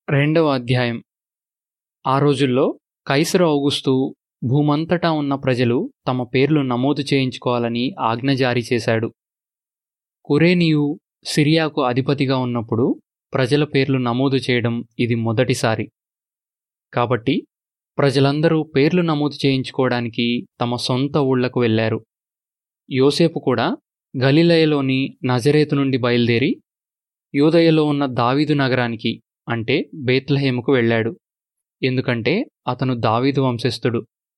రెండవ అధ్యాయం ఆ రోజుల్లో కైసరు ఔగుస్తు భూమంతటా ఉన్న ప్రజలు తమ పేర్లు నమోదు చేయించుకోవాలని ఆజ్ఞ జారీ చేశాడు కురేనియు సిరియాకు అధిపతిగా ఉన్నప్పుడు ప్రజల పేర్లు నమోదు చేయడం ఇది మొదటిసారి కాబట్టి ప్రజలందరూ పేర్లు నమోదు చేయించుకోవడానికి తమ సొంత ఊళ్లకు వెళ్ళారు యోసేపు కూడా గలిలయలోని నజరేతు నుండి బయలుదేరి యూదయలో ఉన్న దావీదు నగరానికి అంటే బేత్లహేముకు వెళ్ళాడు ఎందుకంటే అతను దావీదు వంశస్థుడు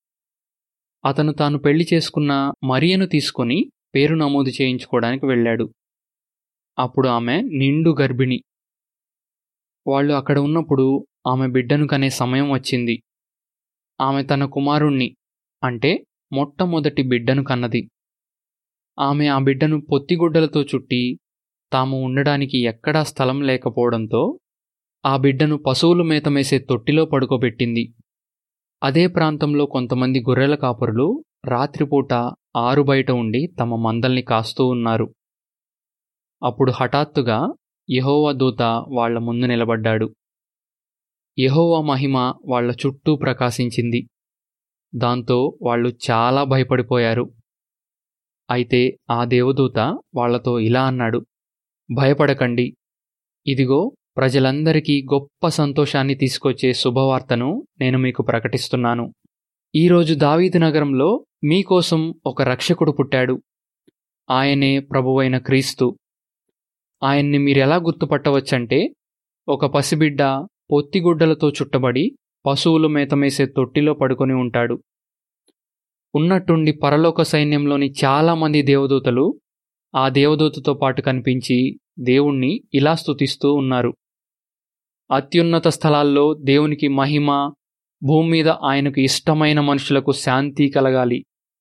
అతను తాను పెళ్లి చేసుకున్న మరియను తీసుకొని పేరు నమోదు చేయించుకోవడానికి వెళ్ళాడు అప్పుడు ఆమె నిండు గర్భిణి వాళ్ళు అక్కడ ఉన్నప్పుడు ఆమె బిడ్డను కనే సమయం వచ్చింది ఆమె తన కుమారుణ్ణి అంటే మొట్టమొదటి బిడ్డను కన్నది ఆమె ఆ బిడ్డను పొత్తిగుడ్డలతో చుట్టి తాము ఉండడానికి ఎక్కడా స్థలం లేకపోవడంతో ఆ బిడ్డను పశువులు మేతమేసే తొట్టిలో పడుకోబెట్టింది అదే ప్రాంతంలో కొంతమంది గొర్రెల కాపరులు రాత్రిపూట ఆరు బయట ఉండి తమ మందల్ని కాస్తూ ఉన్నారు అప్పుడు హఠాత్తుగా యహోవా దూత వాళ్ల ముందు నిలబడ్డాడు యహోవా మహిమ వాళ్ల చుట్టూ ప్రకాశించింది దాంతో వాళ్ళు చాలా భయపడిపోయారు అయితే ఆ దేవదూత వాళ్లతో ఇలా అన్నాడు భయపడకండి ఇదిగో ప్రజలందరికీ గొప్ప సంతోషాన్ని తీసుకొచ్చే శుభవార్తను నేను మీకు ప్రకటిస్తున్నాను ఈరోజు దావీదు నగరంలో మీకోసం ఒక రక్షకుడు పుట్టాడు ఆయనే ప్రభువైన క్రీస్తు ఆయన్ని మీరెలా గుర్తుపట్టవచ్చంటే ఒక పసిబిడ్డ పొత్తిగుడ్డలతో చుట్టబడి పశువులు మేతమేసే తొట్టిలో పడుకొని ఉంటాడు ఉన్నట్టుండి పరలోక సైన్యంలోని చాలామంది దేవదూతలు ఆ దేవదూతతో పాటు కనిపించి దేవుణ్ణి ఇలా స్తుతిస్తూ ఉన్నారు అత్యున్నత స్థలాల్లో దేవునికి మహిమ భూమి మీద ఆయనకు ఇష్టమైన మనుషులకు శాంతి కలగాలి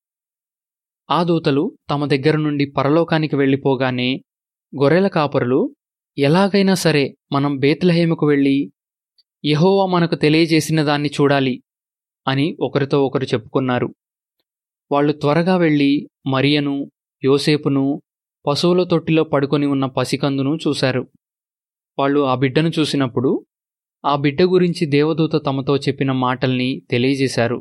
ఆ దూతలు తమ దగ్గర నుండి పరలోకానికి వెళ్ళిపోగానే గొర్రెల కాపరులు ఎలాగైనా సరే మనం బేత్లహేముకు వెళ్ళి యహోవా మనకు తెలియజేసిన దాన్ని చూడాలి అని ఒకరితో ఒకరు చెప్పుకున్నారు వాళ్ళు త్వరగా వెళ్ళి మరియను యోసేపును పశువుల తొట్టిలో పడుకొని ఉన్న పసికందును చూశారు వాళ్ళు ఆ బిడ్డను చూసినప్పుడు ఆ బిడ్డ గురించి దేవదూత తమతో చెప్పిన మాటల్ని తెలియజేశారు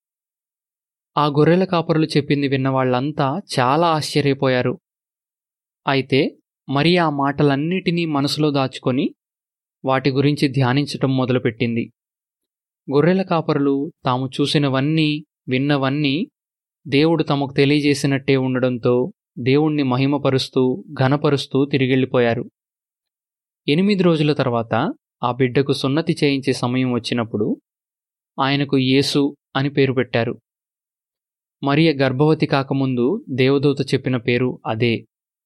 ఆ గొర్రెల కాపరులు చెప్పింది విన్న వాళ్ళంతా చాలా ఆశ్చర్యపోయారు అయితే మరి ఆ మాటలన్నిటినీ మనసులో దాచుకొని వాటి గురించి ధ్యానించటం మొదలుపెట్టింది గొర్రెల కాపరులు తాము చూసినవన్నీ విన్నవన్నీ దేవుడు తమకు తెలియజేసినట్టే ఉండడంతో దేవుణ్ణి మహిమపరుస్తూ ఘనపరుస్తూ తిరిగెళ్ళిపోయారు ఎనిమిది రోజుల తర్వాత ఆ బిడ్డకు సున్నతి చేయించే సమయం వచ్చినప్పుడు ఆయనకు యేసు అని పేరు పెట్టారు మరియ గర్భవతి కాకముందు దేవదూత చెప్పిన పేరు అదే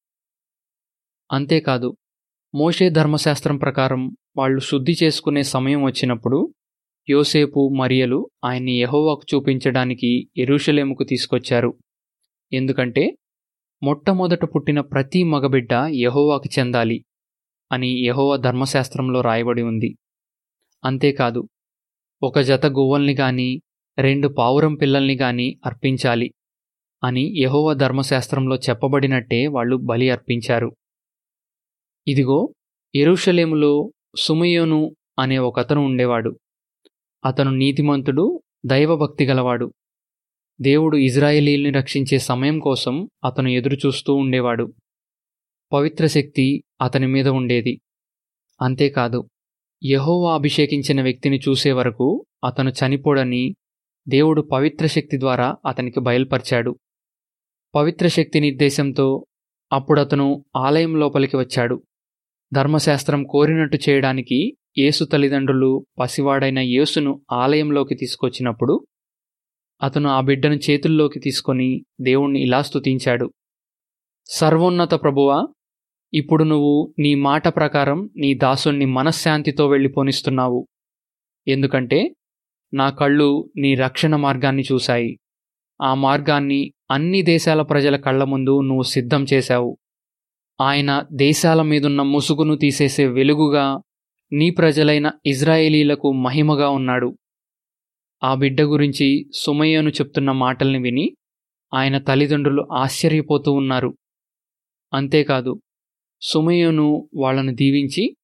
అంతేకాదు మోషే ధర్మశాస్త్రం ప్రకారం వాళ్ళు శుద్ధి చేసుకునే సమయం వచ్చినప్పుడు యోసేపు మరియలు ఆయన్ని యహోవాకు చూపించడానికి ఎరుషలేముకు తీసుకొచ్చారు ఎందుకంటే మొట్టమొదట పుట్టిన ప్రతి మగబిడ్డ యహోవాకు చెందాలి అని యహోవా ధర్మశాస్త్రంలో రాయబడి ఉంది అంతేకాదు ఒక జత గువ్వల్ని గాని రెండు పావురం పిల్లల్ని గాని అర్పించాలి అని యహోవా ధర్మశాస్త్రంలో చెప్పబడినట్టే వాళ్ళు బలి అర్పించారు ఇదిగో ఎరుషలేములో సుమయోను అనే ఒకతను ఉండేవాడు అతను నీతిమంతుడు దైవభక్తి గలవాడు దేవుడు ఇజ్రాయేలీల్ని రక్షించే సమయం కోసం అతను ఎదురుచూస్తూ ఉండేవాడు పవిత్ర శక్తి అతని మీద ఉండేది అంతేకాదు యహోవా అభిషేకించిన వ్యక్తిని చూసే వరకు అతను చనిపోడని దేవుడు పవిత్ర శక్తి ద్వారా అతనికి బయల్పరిచాడు పవిత్ర శక్తి నిర్దేశంతో అప్పుడతను ఆలయం లోపలికి వచ్చాడు ధర్మశాస్త్రం కోరినట్టు చేయడానికి యేసు తల్లిదండ్రులు పసివాడైన యేసును ఆలయంలోకి తీసుకొచ్చినప్పుడు అతను ఆ బిడ్డను చేతుల్లోకి తీసుకొని దేవుణ్ణి ఇలా స్తుతించాడు సర్వోన్నత ప్రభువా ఇప్పుడు నువ్వు నీ మాట ప్రకారం నీ దాసుణ్ణి మనశ్శాంతితో వెళ్ళిపోనిస్తున్నావు ఎందుకంటే నా కళ్ళు నీ రక్షణ మార్గాన్ని చూశాయి ఆ మార్గాన్ని అన్ని దేశాల ప్రజల కళ్ళ ముందు నువ్వు సిద్ధం చేశావు ఆయన దేశాల మీదున్న ముసుగును తీసేసే వెలుగుగా నీ ప్రజలైన ఇజ్రాయేలీలకు మహిమగా ఉన్నాడు ఆ బిడ్డ గురించి సుమయ్యను చెప్తున్న మాటల్ని విని ఆయన తల్లిదండ్రులు ఆశ్చర్యపోతూ ఉన్నారు అంతేకాదు సుమయ్యను వాళ్ళను దీవించి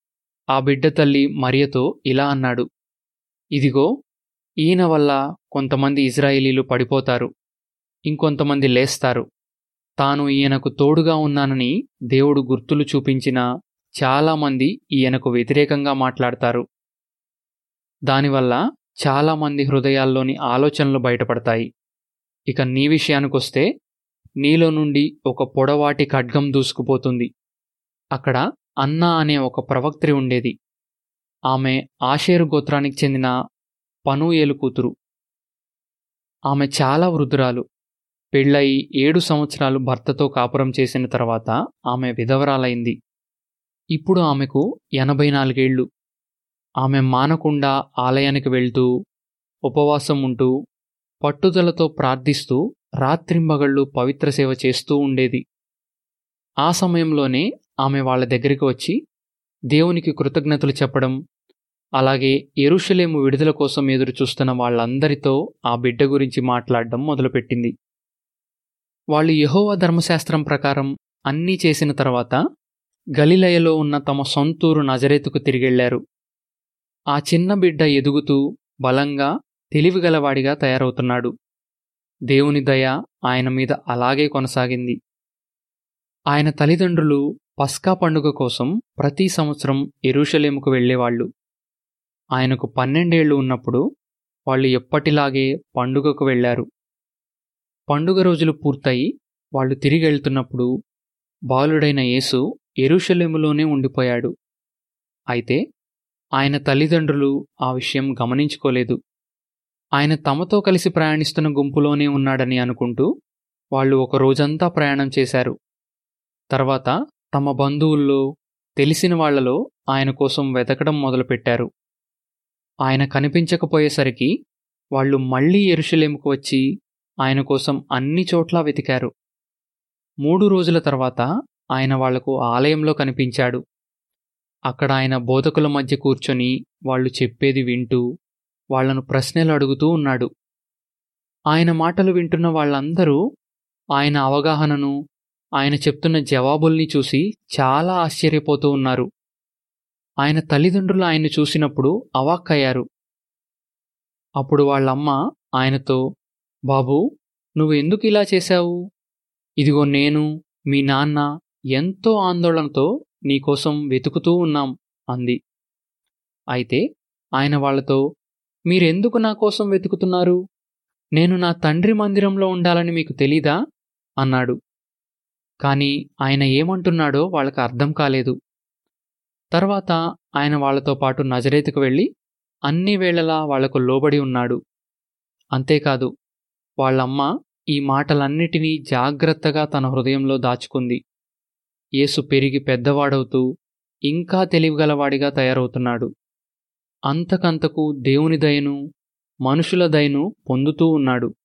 ఆ బిడ్డ తల్లి మరియతో ఇలా అన్నాడు ఇదిగో ఈయన వల్ల కొంతమంది ఇజ్రాయేలీలు పడిపోతారు ఇంకొంతమంది లేస్తారు తాను ఈయనకు తోడుగా ఉన్నానని దేవుడు గుర్తులు చూపించిన చాలామంది ఈయనకు వ్యతిరేకంగా మాట్లాడతారు దానివల్ల చాలామంది హృదయాల్లోని ఆలోచనలు బయటపడతాయి ఇక నీ విషయానికొస్తే నీలో నుండి ఒక పొడవాటి ఖడ్గం దూసుకుపోతుంది అక్కడ అన్నా అనే ఒక ప్రవక్త్రి ఉండేది ఆమె ఆషేరు గోత్రానికి చెందిన పనూయేలు కూతురు ఆమె చాలా వృద్ధురాలు పెళ్ళయి ఏడు సంవత్సరాలు భర్తతో కాపురం చేసిన తర్వాత ఆమె విధవరాలైంది ఇప్పుడు ఆమెకు ఎనభై నాలుగేళ్లు ఆమె మానకుండా ఆలయానికి వెళ్తూ ఉపవాసం ఉంటూ పట్టుదలతో ప్రార్థిస్తూ రాత్రింబగళ్ళు పవిత్ర సేవ చేస్తూ ఉండేది ఆ సమయంలోనే ఆమె వాళ్ళ దగ్గరికి వచ్చి దేవునికి కృతజ్ఞతలు చెప్పడం అలాగే ఎరుషలేము విడుదల కోసం ఎదురు చూస్తున్న వాళ్ళందరితో ఆ బిడ్డ గురించి మాట్లాడడం మొదలుపెట్టింది వాళ్ళు యహోవా ధర్మశాస్త్రం ప్రకారం అన్నీ చేసిన తర్వాత గలిలయలో ఉన్న తమ సొంతూరు నజరేతుకు తిరిగెళ్లారు ఆ చిన్న బిడ్డ ఎదుగుతూ బలంగా తెలివిగలవాడిగా తయారవుతున్నాడు దేవుని దయ ఆయన మీద అలాగే కొనసాగింది ఆయన తల్లిదండ్రులు పస్కా పండుగ కోసం ప్రతి సంవత్సరం ఎరుషలేముకు వెళ్లేవాళ్లు ఆయనకు పన్నెండేళ్లు ఉన్నప్పుడు వాళ్ళు ఎప్పటిలాగే పండుగకు వెళ్లారు పండుగ రోజులు పూర్తయి వాళ్ళు తిరిగి వెళ్తున్నప్పుడు బాలుడైన యేసు ఎరుషలేములోనే ఉండిపోయాడు అయితే ఆయన తల్లిదండ్రులు ఆ విషయం గమనించుకోలేదు ఆయన తమతో కలిసి ప్రయాణిస్తున్న గుంపులోనే ఉన్నాడని అనుకుంటూ వాళ్ళు ఒక రోజంతా ప్రయాణం చేశారు తర్వాత తమ బంధువుల్లో తెలిసిన వాళ్లలో ఆయన కోసం వెతకడం మొదలుపెట్టారు ఆయన కనిపించకపోయేసరికి వాళ్ళు మళ్లీ ఎరుషలేముకు వచ్చి ఆయన కోసం అన్ని చోట్ల వెతికారు మూడు రోజుల తర్వాత ఆయన వాళ్లకు ఆలయంలో కనిపించాడు అక్కడ ఆయన బోధకుల మధ్య కూర్చొని వాళ్ళు చెప్పేది వింటూ వాళ్లను ప్రశ్నలు అడుగుతూ ఉన్నాడు ఆయన మాటలు వింటున్న వాళ్ళందరూ ఆయన అవగాహనను ఆయన చెప్తున్న జవాబుల్ని చూసి చాలా ఆశ్చర్యపోతూ ఉన్నారు ఆయన తల్లిదండ్రులు ఆయన్ని చూసినప్పుడు అవాక్కయ్యారు అప్పుడు వాళ్ళమ్మ ఆయనతో బాబూ నువ్వు ఎందుకు ఇలా చేశావు ఇదిగో నేను మీ నాన్న ఎంతో ఆందోళనతో నీకోసం వెతుకుతూ ఉన్నాం అంది అయితే ఆయన వాళ్లతో మీరెందుకు నా కోసం వెతుకుతున్నారు నేను నా తండ్రి మందిరంలో ఉండాలని మీకు తెలీదా అన్నాడు కాని ఆయన ఏమంటున్నాడో వాళ్ళకి అర్థం కాలేదు తర్వాత ఆయన వాళ్లతో పాటు నజరేతుకు వెళ్ళి అన్ని వేళలా వాళ్లకు లోబడి ఉన్నాడు అంతేకాదు వాళ్ళమ్మ ఈ మాటలన్నిటినీ జాగ్రత్తగా తన హృదయంలో దాచుకుంది యేసు పెరిగి పెద్దవాడవుతూ ఇంకా తెలివిగలవాడిగా తయారవుతున్నాడు అంతకంతకు దేవుని దయను మనుషుల దయను పొందుతూ ఉన్నాడు